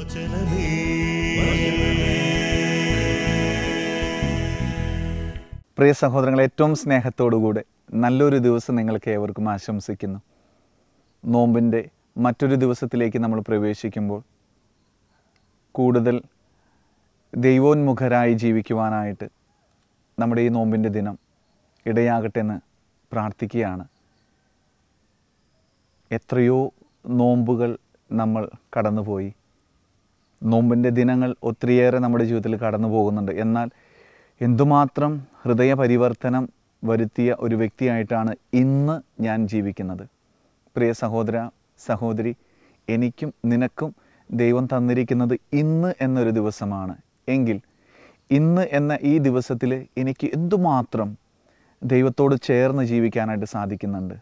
പ്രിയ സഹോദരങ്ങൾ ഏറ്റവും സ്നേഹത്തോടുകൂടെ നല്ലൊരു ദിവസം നിങ്ങൾക്ക് ഏവർക്കും ആശംസിക്കുന്നു നോമ്പിൻ്റെ മറ്റൊരു ദിവസത്തിലേക്ക് നമ്മൾ പ്രവേശിക്കുമ്പോൾ കൂടുതൽ ദൈവോന്മുഖരായി ജീവിക്കുവാനായിട്ട് നമ്മുടെ ഈ നോമ്പിൻ്റെ ദിനം ഇടയാകട്ടെ എന്ന് പ്രാർത്ഥിക്കുകയാണ് എത്രയോ നോമ്പുകൾ നമ്മൾ കടന്നുപോയി നോമ്പിൻ്റെ ദിനങ്ങൾ ഒത്തിരിയേറെ നമ്മുടെ ജീവിതത്തിൽ കടന്നു പോകുന്നുണ്ട് എന്നാൽ എന്തുമാത്രം ഹൃദയ പരിവർത്തനം വരുത്തിയ ഒരു വ്യക്തിയായിട്ടാണ് ഇന്ന് ഞാൻ ജീവിക്കുന്നത് പ്രിയ സഹോദര സഹോദരി എനിക്കും നിനക്കും ദൈവം തന്നിരിക്കുന്നത് ഇന്ന് എന്നൊരു ദിവസമാണ് എങ്കിൽ ഇന്ന് എന്ന ഈ ദിവസത്തിൽ എനിക്ക് എന്തുമാത്രം ദൈവത്തോട് ചേർന്ന് ജീവിക്കാനായിട്ട് സാധിക്കുന്നുണ്ട്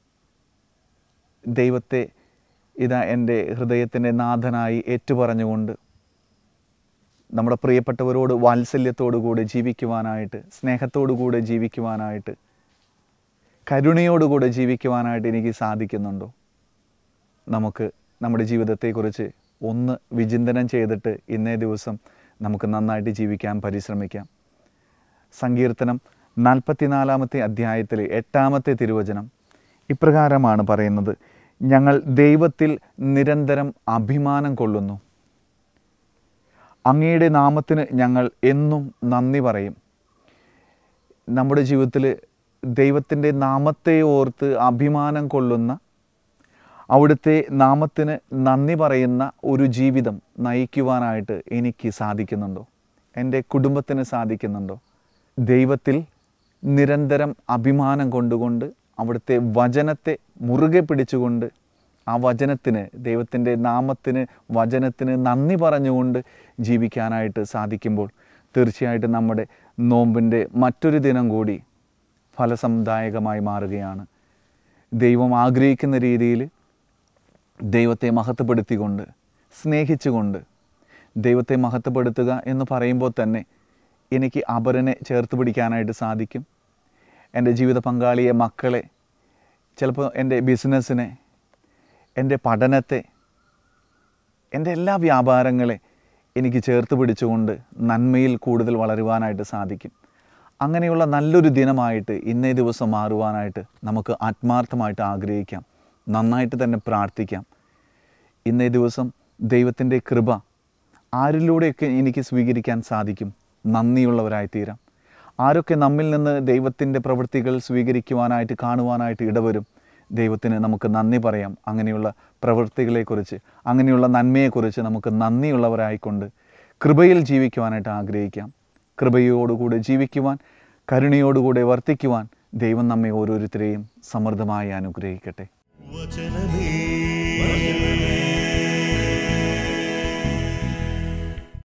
ദൈവത്തെ ഇതാ എൻ്റെ ഹൃദയത്തിൻ്റെ നാഥനായി ഏറ്റുപറഞ്ഞുകൊണ്ട് നമ്മുടെ പ്രിയപ്പെട്ടവരോട് വാത്സല്യത്തോടു കൂടെ ജീവിക്കുവാനായിട്ട് സ്നേഹത്തോടു കൂടെ ജീവിക്കുവാനായിട്ട് കരുണയോടുകൂടെ ജീവിക്കുവാനായിട്ട് എനിക്ക് സാധിക്കുന്നുണ്ടോ നമുക്ക് നമ്മുടെ ജീവിതത്തെക്കുറിച്ച് ഒന്ന് വിചിന്തനം ചെയ്തിട്ട് ഇന്നേ ദിവസം നമുക്ക് നന്നായിട്ട് ജീവിക്കാൻ പരിശ്രമിക്കാം സങ്കീർത്തനം നാൽപ്പത്തിനാലാമത്തെ അധ്യായത്തിലെ എട്ടാമത്തെ തിരുവചനം ഇപ്രകാരമാണ് പറയുന്നത് ഞങ്ങൾ ദൈവത്തിൽ നിരന്തരം അഭിമാനം കൊള്ളുന്നു അങ്ങയുടെ നാമത്തിന് ഞങ്ങൾ എന്നും നന്ദി പറയും നമ്മുടെ ജീവിതത്തിൽ ദൈവത്തിൻ്റെ നാമത്തെ ഓർത്ത് അഭിമാനം കൊള്ളുന്ന അവിടുത്തെ നാമത്തിന് നന്ദി പറയുന്ന ഒരു ജീവിതം നയിക്കുവാനായിട്ട് എനിക്ക് സാധിക്കുന്നുണ്ടോ എൻ്റെ കുടുംബത്തിന് സാധിക്കുന്നുണ്ടോ ദൈവത്തിൽ നിരന്തരം അഭിമാനം കൊണ്ടുകൊണ്ട് അവിടുത്തെ വചനത്തെ മുറുകെ പിടിച്ചുകൊണ്ട് ആ വചനത്തിന് ദൈവത്തിൻ്റെ നാമത്തിന് വചനത്തിന് നന്ദി പറഞ്ഞുകൊണ്ട് ജീവിക്കാനായിട്ട് സാധിക്കുമ്പോൾ തീർച്ചയായിട്ടും നമ്മുടെ നോമ്പിൻ്റെ മറ്റൊരു ദിനം കൂടി ഫലസമുദായകമായി മാറുകയാണ് ദൈവം ആഗ്രഹിക്കുന്ന രീതിയിൽ ദൈവത്തെ മഹത്വപ്പെടുത്തിക്കൊണ്ട് സ്നേഹിച്ചുകൊണ്ട് ദൈവത്തെ മഹത്വപ്പെടുത്തുക എന്ന് പറയുമ്പോൾ തന്നെ എനിക്ക് അപരനെ ചേർത്ത് പിടിക്കാനായിട്ട് സാധിക്കും എൻ്റെ ജീവിത പങ്കാളിയെ മക്കളെ ചിലപ്പോൾ എൻ്റെ ബിസിനസ്സിനെ എൻ്റെ പഠനത്തെ എൻ്റെ എല്ലാ വ്യാപാരങ്ങളെ എനിക്ക് ചേർത്ത് പിടിച്ചുകൊണ്ട് നന്മയിൽ കൂടുതൽ വളരുവാനായിട്ട് സാധിക്കും അങ്ങനെയുള്ള നല്ലൊരു ദിനമായിട്ട് ഇന്നേ ദിവസം മാറുവാനായിട്ട് നമുക്ക് ആത്മാർത്ഥമായിട്ട് ആഗ്രഹിക്കാം നന്നായിട്ട് തന്നെ പ്രാർത്ഥിക്കാം ഇന്നേ ദിവസം ദൈവത്തിൻ്റെ കൃപ ആരിലൂടെയൊക്കെ എനിക്ക് സ്വീകരിക്കാൻ സാധിക്കും നന്ദിയുള്ളവരായി തീരാം ആരൊക്കെ നമ്മിൽ നിന്ന് ദൈവത്തിൻ്റെ പ്രവൃത്തികൾ സ്വീകരിക്കുവാനായിട്ട് കാണുവാനായിട്ട് ഇടവരും ദൈവത്തിന് നമുക്ക് നന്ദി പറയാം അങ്ങനെയുള്ള പ്രവൃത്തികളെക്കുറിച്ച് അങ്ങനെയുള്ള നന്മയെക്കുറിച്ച് നമുക്ക് നന്ദിയുള്ളവരായിക്കൊണ്ട് കൃപയിൽ ജീവിക്കുവാനായിട്ട് ആഗ്രഹിക്കാം കൃപയോടുകൂടെ ജീവിക്കുവാൻ കരുണയോടുകൂടെ വർത്തിക്കുവാൻ ദൈവം നമ്മെ ഓരോരുത്തരെയും സമൃദ്ധമായി അനുഗ്രഹിക്കട്ടെ വചനമേ